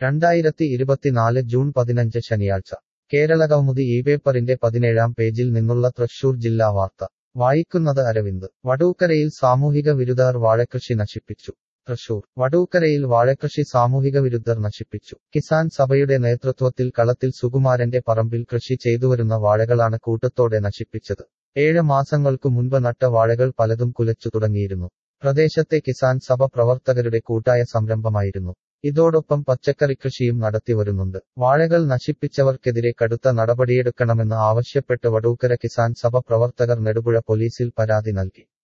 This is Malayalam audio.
രണ്ടായിരത്തി ഇരുപത്തിനാല് ജൂൺ പതിനഞ്ച് ശനിയാഴ്ച കേരളകൗമുദി ഈ പേപ്പറിന്റെ പതിനേഴാം പേജിൽ നിന്നുള്ള തൃശൂർ ജില്ലാ വാർത്ത വായിക്കുന്നത് അരവിന്ദ് വടൂക്കരയിൽ സാമൂഹിക വിരുദ്ധർ വാഴകൃഷി നശിപ്പിച്ചു തൃശൂർ വടൂക്കരയിൽ വാഴകൃഷി സാമൂഹിക വിരുദ്ധർ നശിപ്പിച്ചു കിസാൻ സഭയുടെ നേതൃത്വത്തിൽ കളത്തിൽ സുകുമാരന്റെ പറമ്പിൽ കൃഷി ചെയ്തുവരുന്ന വാഴകളാണ് കൂട്ടത്തോടെ നശിപ്പിച്ചത് ഏഴ് മാസങ്ങൾക്കു മുൻപ് നട്ട വാഴകൾ പലതും കുലച്ചു തുടങ്ങിയിരുന്നു പ്രദേശത്തെ കിസാൻ സഭ പ്രവർത്തകരുടെ കൂട്ടായ സംരംഭമായിരുന്നു ഇതോടൊപ്പം പച്ചക്കറി കൃഷിയും നടത്തിവരുന്നുണ്ട് വാഴകൾ നശിപ്പിച്ചവർക്കെതിരെ കടുത്ത നടപടിയെടുക്കണമെന്ന് ആവശ്യപ്പെട്ട് വടൂക്കര കിസാൻ സഭ പ്രവർത്തകർ നെടുപുഴ പോലീസിൽ പരാതി നൽകി